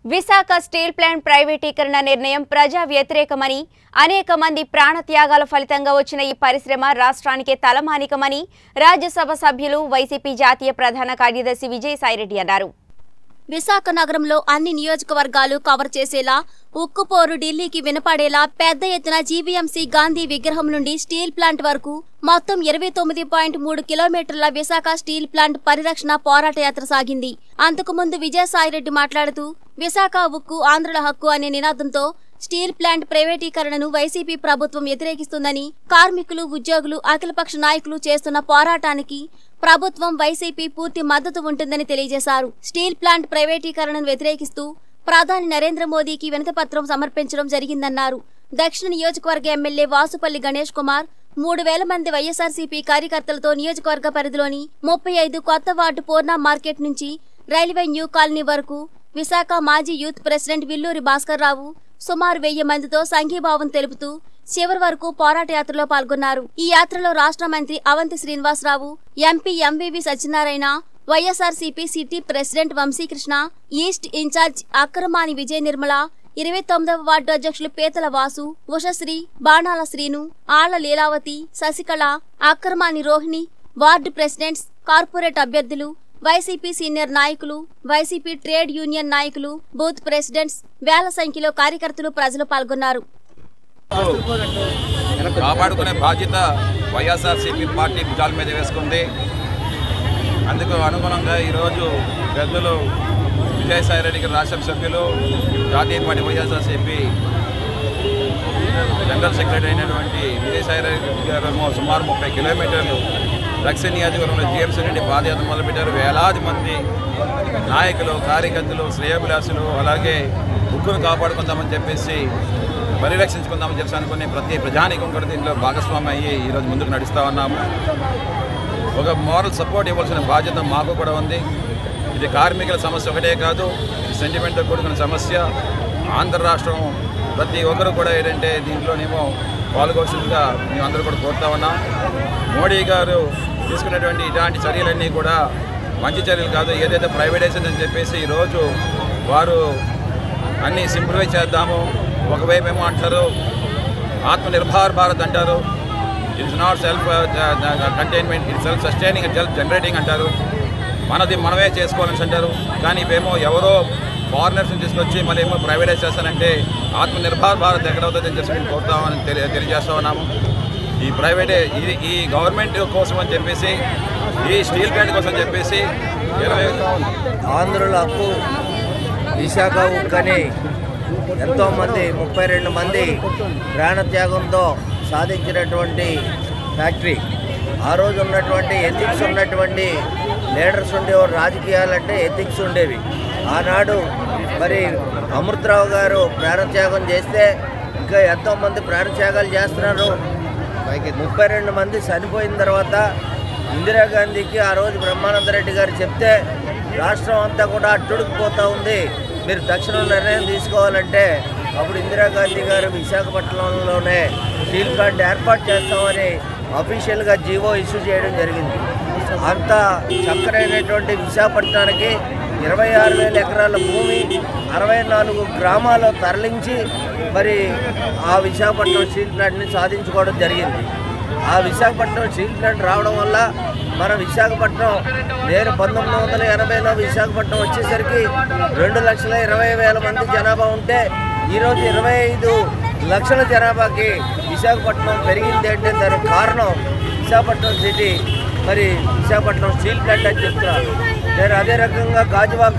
Visakha steel plant ప్రైవేటీకరణ నిర్ణయం ప్రజా వ్యతిరేకమని అనేక మంది ప్రాణత్యాగాల ఫలితంగా వచ్చిన ఈ పరిశ్రమ రాష్ట్రానికే తలమానికమని రాజ్యసభ సభ్యులు వైసీపీ జాతీయ ప్రధాన కార్యదర్శి విజయసాయిరెడ్డి అన్నారు విశాఖ నగరంలో అన్ని నియోజకవర్గాలు కవర్ చేసేలా ఉక్కుపోరు ఢిల్లీకి వినపడేలా పెద్ద ఎత్తున జీవీఎంసీ గాంధీ విగ్రహం నుండి స్టీల్ ప్లాంట్ వరకు మొత్తం ఇరవై తొమ్మిది పాయింట్ మూడు కిలోమీటర్ల విశాఖ స్టీల్ ప్లాంట్ పరిరక్షణ పోరాట యాత్ర సాగింది అంతకుముందు విజయసాయిరెడ్డి మాట్లాడుతూ విశాఖ ఉక్కు ఆంధ్రుల హక్కు అనే నినాదంతో స్టీల్ ప్లాంట్ ప్రైవేటీకరణను వైసీపీ ప్రభుత్వం వ్యతిరేకిస్తుందని కార్మికులు ఉద్యోగులు అఖిలపక్ష నాయకులు చేస్తున్న పోరాటానికి ప్రభుత్వం వైసీపీ పూర్తి మద్దతు ఉంటుందని తెలియజేశారు స్టీల్ ప్లాంట్ ప్రైవేటీకరణను వ్యతిరేకిస్తూ ప్రధాని నరేంద్ర మోదీకి వినతిపత్రం సమర్పించడం జరిగిందన్నారు దక్షిణ నియోజకవర్గ ఎమ్మెల్యే వాసుపల్లి గణేష్ కుమార్ మూడు వేల మంది వైఎస్ఆర్సీపీ కార్యకర్తలతో నియోజకవర్గ పరిధిలోని ముప్పై ఐదు కొత్త వార్డు పూర్ణ మార్కెట్ నుంచి రైల్వే న్యూ కాలనీ వరకు విశాఖ మాజీ యూత్ ప్రెసిడెంట్ విల్లూరి భాస్కర్ రావు సుమారు వెయ్యి మందితో సంఘీభావం తెలుపుతూ చివరి వరకు పోరాట యాత్రలో పాల్గొన్నారు ఈ యాత్రలో రాష్ట్ర మంత్రి Avanthi Srinivasarao MP MVV Satyanarayana YSRCP city president Vamsikrishna east in charge Akramani Vijaya Nirmala ఇరవై తొమ్మిదవ వార్డు అధ్యక్షులు Petala Vasu Ushasri Banala Srinu Alla Leelavathi Sasikala Akramani Rohini ward presidents corporate అభ్యర్థులు వైసీపీ సీనియర్ నాయకులు వైసీపీ ట్రేడ్ యూనియన్ నాయకులు బూత్ ప్రెసిడెంట్స్ వేల సంఖ్యలో కార్యకర్తలు ప్రజలు పాల్గొన్నారు కాపాడుకునే బాధ్యత వైఎస్ఆర్సీపీ పార్టీ భుజాల మీద వేసుకుంది అందుకు అనుగుణంగా ఈరోజు పెద్దలు విజయసాయిరెడ్డి గారి రాష్ట్ర సభ్యులు జాతీయ పార్టీ వైఎస్ఆర్సీపీ జనరల్ సెక్రటరీ అయినటువంటి విజయసాయిరెడ్డి గారు సుమారు ముప్పై కిలోమీటర్లు దక్షిణ నియోజకవర్గంలో జీఎంసీ నుండి పాదయాత్ర మొదలుపెట్టారు వేలాది మంది నాయకులు కార్యకర్తలు శ్రేయోభిలాసులు అలాగే ఉక్కును కాపాడుకుందామని చెప్పేసి పరిరక్షించుకుందామని చెప్పి అనుకుని ప్రతి ప్రజానికం కూడా దీంట్లో భాగస్వామి అయ్యి ఈరోజు ముందుకు నడుస్తూ ఉన్నాము ఒక మోరల్ సపోర్ట్ ఇవ్వాల్సిన బాధ్యత మాకు కూడా ఉంది ఇది కార్మికుల సమస్య ఒకటే కాదు ఇది సెంటిమెంట్తో కూడుకున్న సమస్య ఆంధ్ర రాష్ట్రం ప్రతి ఒక్కరు కూడా ఏంటంటే దీంట్లోనేమో పాల్గొవలసిందిగా మేము అందరూ కూడా కోరుతా ఉన్నాం మోడీ గారు తీసుకున్నటువంటి ఇలాంటి చర్యలన్నీ కూడా మంచి చర్యలు కాదు ఏదైతే ప్రైవేటైజేషన్ అని చెప్పేసి ఈరోజు వారు అన్నీ సింప్లిఫై చేద్దాము ఒకవైపు ఏమో అంటారు ఆత్మనిర్భర్ భారత్ అంటారు it's not self containment it self sustaining and self generating అంటారు మనది మనమే చేసుకోవాలని అంటారు కానీ ఇవేమో ఎవరో ఫారినర్స్ని తీసుకొచ్చి మళ్ళీ ఏమో ప్రైవేటైజ్ చేస్తానంటే ఆత్మనిర్భర్ భారత్ ఎక్కడవుతుందని చెప్పి మేము కోరుతామని తెలియ తెలియజేస్తా ఉన్నాము ఈ ప్రైవేటే ఇది ఈ గవర్నమెంట్ కోసం అని చెప్పేసి ఈ స్టీల్ ప్లాంట్ కోసం చెప్పేసి ఇరవై ఆంధ్రుల హక్కు విశాఖ ఉక్కని ఎంతోమంది ముప్పై రెండు మంది ప్రాణత్యాగంతో సాధించినటువంటి ఫ్యాక్టరీ ఆ రోజు ఉన్నటువంటి ఎథిక్స్ ఉన్నటువంటి లీడర్స్ ఉండేవారు రాజకీయాలంటే ఎథిక్స్ ఉండేవి ఆనాడు మరి అమృతరావు గారు ప్రాణత్యాగం చేస్తే ఇంకా ఎంతోమంది ప్రాణత్యాగాలు చేస్తున్నారు ముప్పై రెండు మంది చనిపోయిన తర్వాత ఇందిరాగాంధీకి ఆ రోజు బ్రహ్మానంద రెడ్డి గారు చెప్తే రాష్ట్రం అంతా కూడా అట్టుడికిపోతూ ఉంది మీరు తక్షణం నిర్ణయం తీసుకోవాలంటే అప్పుడు ఇందిరాగాంధీ గారు విశాఖపట్నంలోనే స్టీల్ ప్లాంట్ ఏర్పాటు చేస్తామని అఫీషియల్గా జీవో ఇష్యూ చేయడం జరిగింది అంత చక్కరైనటువంటి విశాఖపట్నానికి ఇరవై ఆరు వేల ఎకరాల భూమి అరవై నాలుగు గ్రామాలు తరలించి మరి ఆ విశాఖపట్నం స్టీల్ ప్లాంట్ని సాధించుకోవడం జరిగింది ఆ విశాఖపట్నం స్టీల్ ప్లాంట్ రావడం వల్ల మన విశాఖపట్నం నేను పంతొమ్మిది వందల ఎనభైలో విశాఖపట్నం వచ్చేసరికి రెండు లక్షల ఇరవై వేల మంది జనాభా ఉంటే ఈరోజు ఇరవై ఐదు లక్షల జనాభాకి విశాఖపట్నం పెరిగింది అంటే దానికి కారణం విశాఖపట్నం సిటీ మరి విశాఖపట్నం స్టీల్ ప్లాంట్ అని చెప్తున్నారు నేను అదే రకంగా గాజువాక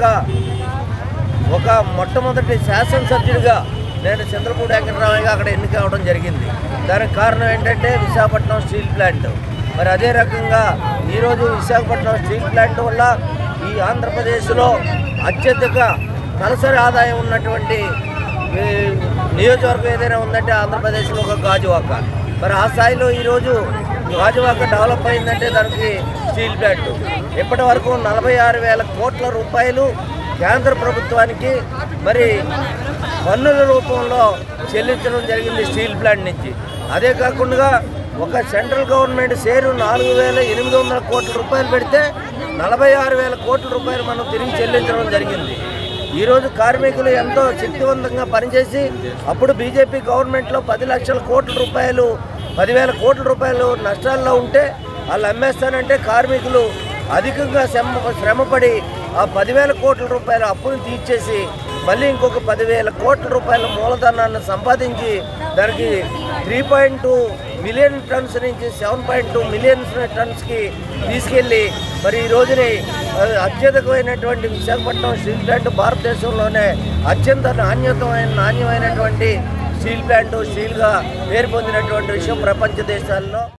ఒక మొట్టమొదటి శాసనసభ్యుడిగా నేను చంద్రపూడి వెంకటరామయ్యగా అక్కడ ఎన్నిక అవడం జరిగింది దానికి కారణం ఏంటంటే విశాఖపట్నం స్టీల్ ప్లాంట్ మరి అదే రకంగా ఈరోజు విశాఖపట్నం స్టీల్ ప్లాంట్ వల్ల ఈ ఆంధ్రప్రదేశ్లో అత్యధిక తలసరి ఆదాయం ఉన్నటువంటి ఈ నియోజకవర్గం ఏదైనా ఉందంటే ఆంధ్రప్రదేశ్లో ఒక గాజువాక మరి ఆ స్థాయిలో ఈరోజు గాజువాక డెవలప్ అయిందంటే దానికి స్టీల్ ప్లాంట్ ఇప్పటి వరకు నలభై ఆరు వేల కోట్ల రూపాయలు కేంద్ర ప్రభుత్వానికి మరి పన్నుల రూపంలో చెల్లించడం జరిగింది స్టీల్ ప్లాంట్ నుంచి అదే కాకుండా ఒక సెంట్రల్ గవర్నమెంట్ షేరు నాలుగు వేల ఎనిమిది వందల కోట్ల రూపాయలు పెడితే నలభై ఆరు వేల కోట్ల రూపాయలు మనం తిరిగి చెల్లించడం జరిగింది ఈరోజు కార్మికులు ఎంతో శక్తివంతంగా పనిచేసి అప్పుడు బీజేపీ గవర్నమెంట్లో పది లక్షల కోట్ల రూపాయలు పదివేల కోట్ల రూపాయలు నష్టాల్లో ఉంటే వాళ్ళు అమ్మేస్తానంటే కార్మికులు అధికంగా శ్రమ శ్రమపడి ఆ పదివేల కోట్ల రూపాయల అప్పును తీర్చేసి మళ్ళీ ఇంకొక పదివేల కోట్ల రూపాయల మూలధనాన్ని సంపాదించి దానికి three point two million tons నుంచి సెవెన్ పాయింట్ టూ మిలియన్ టన్స్కి తీసుకెళ్ళి మరి ఈ రోజుని ఆ, అత్యధికమైనటువంటి విశాఖపట్నం స్టీల్ ప్లాంట్ భారతదేశంలోనే అత్యంత నాణ్యతమైన నాణ్యమైనటువంటి స్టీల్ ప్లాంట్ స్టీల్గా పేరు పొందినటువంటి విషయం ప్రపంచ దేశాల్లో